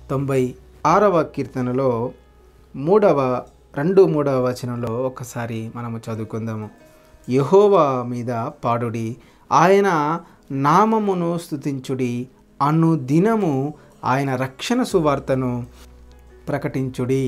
తొంభై ఆరవ కీర్తనలో మూడవ రెండు మూడవ వచనంలో ఒకసారి మనము చదువుకుందాము యహోవా మీద పాడుడి ఆయన నామమును స్తుతించుడి అను దినము ఆయన రక్షణ సువార్తను ప్రకటించుడి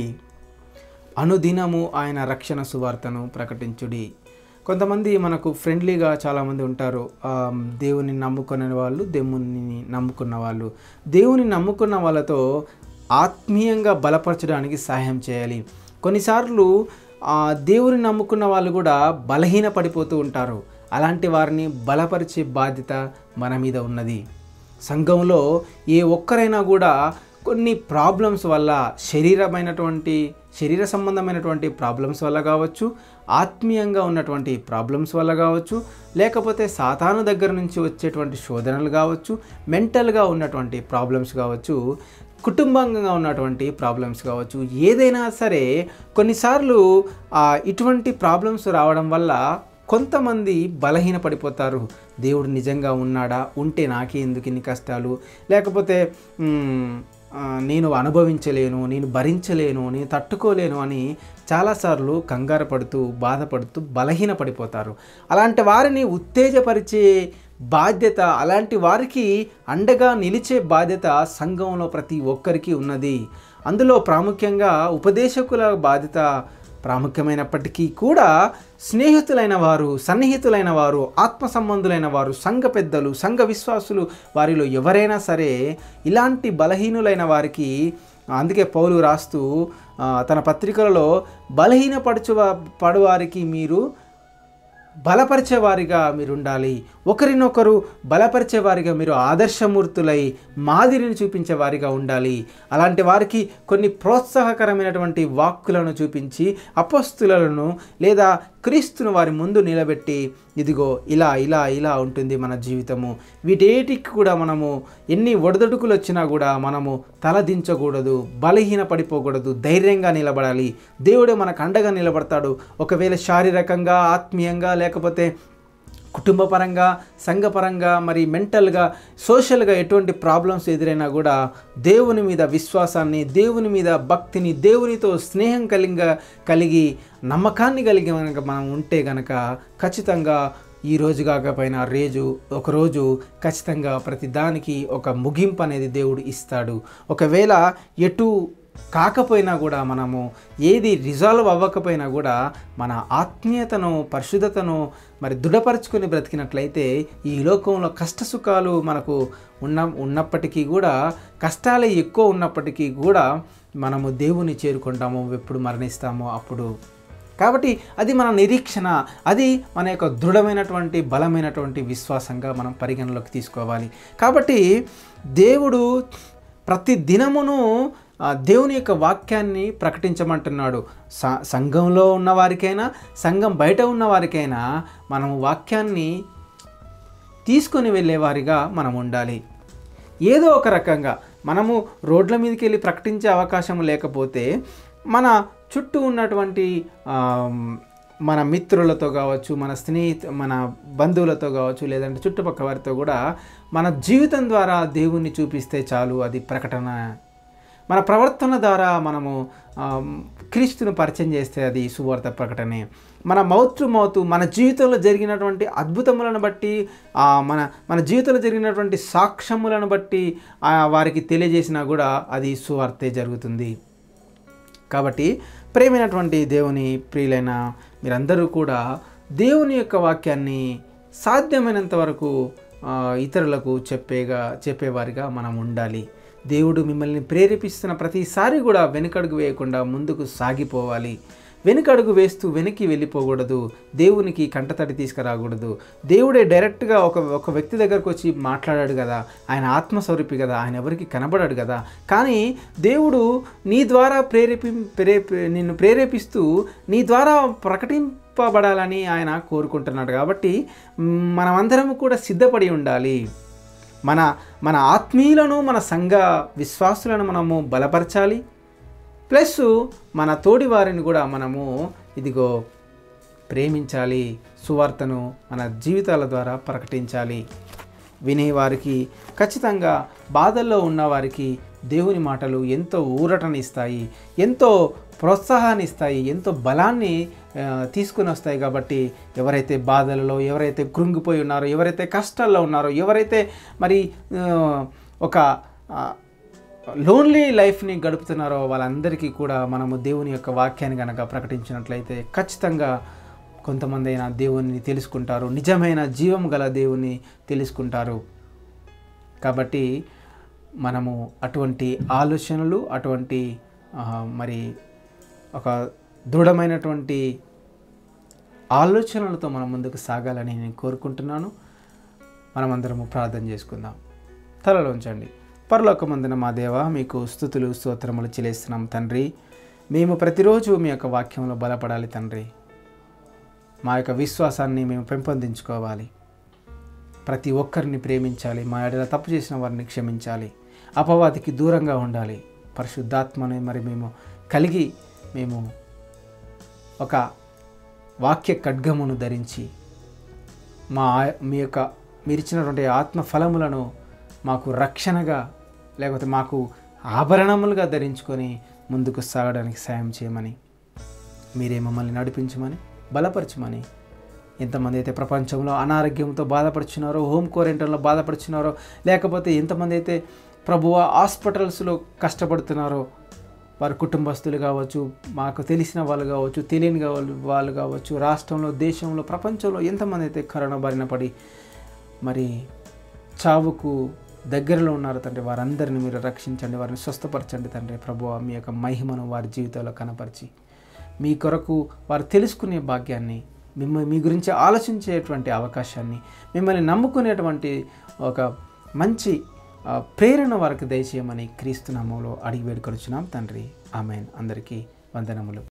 అనుదినము ఆయన రక్షణ సువార్తను ప్రకటించుడి కొంతమంది మనకు ఫ్రెండ్లీగా చాలామంది ఉంటారు ఆ, దేవుని నమ్ముకునే వాళ్ళు దేవుని నమ్ముకున్న వాళ్ళు దేవుని నమ్ముకున్న వాళ్ళతో ఆత్మీయంగా బలపరచడానికి సహాయం చేయాలి కొన్నిసార్లు ఆ, దేవుని నమ్ముకున్న వాళ్ళు కూడా బలహీన పడిపోతూ ఉంటారు అలాంటి వారిని బలపరిచే బాధ్యత మన మీద ఉన్నది సంఘంలో ఏ ఒక్కరైనా కూడా కొన్ని ప్రాబ్లమ్స్ వల్ల శరీరమైనటువంటి శరీర సంబంధమైనటువంటి ప్రాబ్లమ్స్ వల్ల కావచ్చు ఆత్మీయంగా ఉన్నటువంటి ప్రాబ్లమ్స్ వల్ల కావచ్చు లేకపోతే సాతాను దగ్గర నుంచి వచ్చేటువంటి శోధనలు కావచ్చు మెంటల్గా ఉన్నటువంటి ప్రాబ్లమ్స్ కావచ్చు కుటుంబంగా ఉన్నటువంటి ప్రాబ్లమ్స్ కావచ్చు ఏదైనా సరే కొన్నిసార్లు ఆ, ఇటువంటి ప్రాబ్లమ్స్ రావడం వల్ల కొంతమంది బలహీన పడిపోతారు దేవుడు నిజంగా ఉన్నాడా ఉంటే నాకే ఎందుకు ఇన్ని కష్టాలు లేకపోతే మ్, ఆ, నేను అనుభవించలేను నేను భరించలేను నేను తట్టుకోలేను అని చాలాసార్లు కంగారు పడుతూ బాధపడుతూ బలహీన పడిపోతారు అలాంటి వారిని ఉత్తేజపరిచే బాధ్యత అలాంటి వారికి అండగా నిలిచే బాధ్యత సంఘంలో ప్రతి ఒక్కరికి ఉన్నది అందులో ప్రాముఖ్యంగా ఉపదేశకుల బాధ్యత ప్రాముఖ్యమైనప్పటికీ కూడా స్నేహితులైన వారు సన్నిహితులైన వారు ఆత్మ సంబంధులైన వారు సంఘ పెద్దలు సంఘ విశ్వాసులు వారిలో ఎవరైనా సరే ఇలాంటి బలహీనులైన వారికి అందుకే పౌలు రాస్తూ ఆ, తన పత్రికలలో బలహీనపరచు పడువారికి మీరు బలపరిచేవారిగా మీరు ఉండాలి ఒకరినొకరు బలపరిచేవారిగా మీరు ఆదర్శమూర్తులై మాదిరిని చూపించే వారిగా ఉండాలి అలాంటి వారికి కొన్ని ప్రోత్సాహకరమైనటువంటి వాక్కులను చూపించి అపస్తులను లేదా క్రీస్తును వారి ముందు నిలబెట్టి ఇదిగో ఇలా ఇలా ఇలా ఉంటుంది మన జీవితము వీటేటికి కూడా మనము ఎన్ని ఒడదొడుకులు వచ్చినా కూడా మనము తలదించకూడదు బలహీన పడిపోకూడదు ధైర్యంగా నిలబడాలి దేవుడే మనకు అండగా నిలబడతాడు ఒకవేళ శారీరకంగా ఆత్మీయంగా లేకపోతే కుటుంబపరంగా సంఘపరంగా మరి మెంటల్గా సోషల్గా ఎటువంటి ప్రాబ్లమ్స్ ఎదురైనా కూడా దేవుని మీద విశ్వాసాన్ని దేవుని మీద భక్తిని దేవునితో స్నేహం కలిగ కలిగి నమ్మకాన్ని కలిగి కనుక మనం ఉంటే గనక ఖచ్చితంగా ఈ రోజు కాకపోయినా రేజు ఒకరోజు ఖచ్చితంగా ప్రతి దానికి ఒక ముగింపు అనేది దేవుడు ఇస్తాడు ఒకవేళ ఎటు కాకపోయినా కూడా మనము ఏది రిజాల్వ్ అవ్వకపోయినా కూడా మన ఆత్మీయతను పరిశుద్ధతను మరి దృఢపరుచుకొని బ్రతికినట్లయితే ఈ లోకంలో కష్ట సుఖాలు మనకు ఉన్న ఉన్నప్పటికీ కూడా కష్టాలే ఎక్కువ ఉన్నప్పటికీ కూడా మనము దేవుని చేరుకుంటాము ఎప్పుడు మరణిస్తామో అప్పుడు కాబట్టి అది మన నిరీక్షణ అది మన యొక్క దృఢమైనటువంటి బలమైనటువంటి విశ్వాసంగా మనం పరిగణలోకి తీసుకోవాలి కాబట్టి దేవుడు ప్రతి దినమును ఆ, దేవుని యొక్క వాక్యాన్ని ప్రకటించమంటున్నాడు స సంఘంలో ఉన్న వారికైనా సంఘం బయట ఉన్న వారికైనా మనం వాక్యాన్ని తీసుకొని వెళ్ళేవారిగా మనం ఉండాలి ఏదో ఒక రకంగా మనము రోడ్ల మీదకి వెళ్ళి ప్రకటించే అవకాశం లేకపోతే మన చుట్టూ ఉన్నటువంటి ఆమ్, మన మిత్రులతో కావచ్చు మన స్నేహితు మన బంధువులతో కావచ్చు లేదంటే చుట్టుపక్కల వారితో కూడా మన జీవితం ద్వారా దేవుణ్ణి చూపిస్తే చాలు అది ప్రకటన మన ప్రవర్తన ద్వారా మనము ఆమ్, క్రీస్తును పరిచయం చేస్తే అది సువార్త ప్రకటనే మన మౌత్ టు మౌత్ మన జీవితంలో జరిగినటువంటి అద్భుతములను బట్టి ఆ, మన మన జీవితంలో జరిగినటువంటి సాక్ష్యములను బట్టి ఆ, వారికి తెలియజేసినా కూడా అది సువార్తే జరుగుతుంది కాబట్టి ప్రేమైనటువంటి దేవుని ప్రియులైన మీరందరూ కూడా దేవుని యొక్క వాక్యాన్ని సాధ్యమైనంత వరకు ఆ, ఇతరులకు చెప్పేగా చెప్పేవారిగా మనం ఉండాలి దేవుడు మిమ్మల్ని ప్రేరేపిస్తున్న ప్రతిసారి కూడా వెనుకడుగు వేయకుండా ముందుకు సాగిపోవాలి వెనుకడుగు వేస్తూ వెనక్కి వెళ్ళిపోకూడదు దేవునికి కంటతడి తీసుకురాకూడదు దేవుడే డైరెక్ట్గా ఒక ఒక వ్యక్తి దగ్గరకు వచ్చి మాట్లాడాడు కదా ఆయన ఆత్మస్వరూపి కదా ఆయన ఎవరికి కనబడాడు కదా కానీ దేవుడు నీ ద్వారా ప్రేరేపి ప్రేరేపి నిన్ను ప్రేరేపిస్తూ నీ ద్వారా ప్రకటింపబడాలని ఆయన కోరుకుంటున్నాడు కాబట్టి మ్, మనమందరం కూడా సిద్ధపడి ఉండాలి మన మన ఆత్మీయులను మన సంఘ విశ్వాసులను మనము బలపరచాలి ప్లస్ మన తోడి వారిని కూడా మనము ఇదిగో ప్రేమించాలి సువార్తను మన జీవితాల ద్వారా ప్రకటించాలి వినేవారికి ఖచ్చితంగా బాధల్లో ఉన్నవారికి దేవుని మాటలు ఎంతో ఊరటనిస్తాయి ఎంతో ప్రోత్సాహాన్ని ఇస్తాయి ఎంతో బలాన్ని ఆ, తీసుకుని వస్తాయి కాబట్టి ఎవరైతే బాధలలో ఎవరైతే కృంగిపోయి ఉన్నారో ఎవరైతే కష్టాల్లో ఉన్నారో ఎవరైతే మరి ఆ, ఒక ఆ, లోన్లీ లైఫ్ని గడుపుతున్నారో వాళ్ళందరికీ కూడా మనము దేవుని యొక్క వాక్యాన్ని కనుక ప్రకటించినట్లయితే ఖచ్చితంగా కొంతమంది అయినా దేవుని తెలుసుకుంటారు నిజమైన జీవం గల దేవుని తెలుసుకుంటారు కాబట్టి మనము అటువంటి ఆలోచనలు అటువంటి ఆ, మరి ఒక దృఢమైనటువంటి ఆలోచనలతో మనం ముందుకు సాగాలని నేను కోరుకుంటున్నాను మనమందరము ప్రార్థన చేసుకుందాం తలలో ఉంచండి పరలోకమందున మా దేవ మీకు స్థుతులు స్తోత్రములు చెల్లిస్తున్నాం తండ్రి మేము ప్రతిరోజు మీ యొక్క వాక్యంలో బలపడాలి తండ్రి మా యొక్క విశ్వాసాన్ని మేము పెంపొందించుకోవాలి ప్రతి ఒక్కరిని ప్రేమించాలి మా ఎడల తప్పు చేసిన వారిని క్షమించాలి అపవాదికి దూరంగా ఉండాలి పరిశుద్ధాత్మని మరి మేము కలిగి మేము ఒక వాక్య ఖడ్గమును ధరించి మా ఆ- మీ యొక్క మీరు ఇచ్చినటువంటి ఆత్మ ఫలములను మాకు రక్షణగా లేకపోతే మాకు ఆభరణములుగా ధరించుకొని ముందుకు సాగడానికి సాయం చేయమని మీరే మమ్మల్ని నడిపించమని బలపరచమని ఎంతమంది అయితే ప్రపంచంలో అనారోగ్యంతో బాధపడుచున్నారో హోమ్ క్వారంటైన్లో బాధపడుచున్నారో లేకపోతే ఎంతమంది అయితే ప్రభువ హాస్పిటల్స్లో కష్టపడుతున్నారో వారి కుటుంబస్తులు కావచ్చు మాకు తెలిసిన వాళ్ళు కావచ్చు తెలియని వాళ్ళు వాళ్ళు కావచ్చు రాష్ట్రంలో దేశంలో ప్రపంచంలో ఎంతమంది అయితే కరోనా బారిన పడి మరి చావుకు దగ్గరలో ఉన్నారు తండ్రి వారందరిని మీరు రక్షించండి వారిని స్వస్థపరచండి తండ్రి ప్రభు మీ యొక్క మహిమను వారి జీవితంలో కనపరిచి మీ కొరకు వారు తెలుసుకునే భాగ్యాన్ని మిమ్మల్ని మీ గురించి ఆలోచించేటువంటి అవకాశాన్ని మిమ్మల్ని నమ్ముకునేటువంటి ఒక మంచి ఆ, ప్రేరణ వారికి దయచేయమని క్రీస్తు నామంలో అడిగి వేడుకొనుచున్నాం తండ్రి ఆమెన్ అందరికీ వందనములు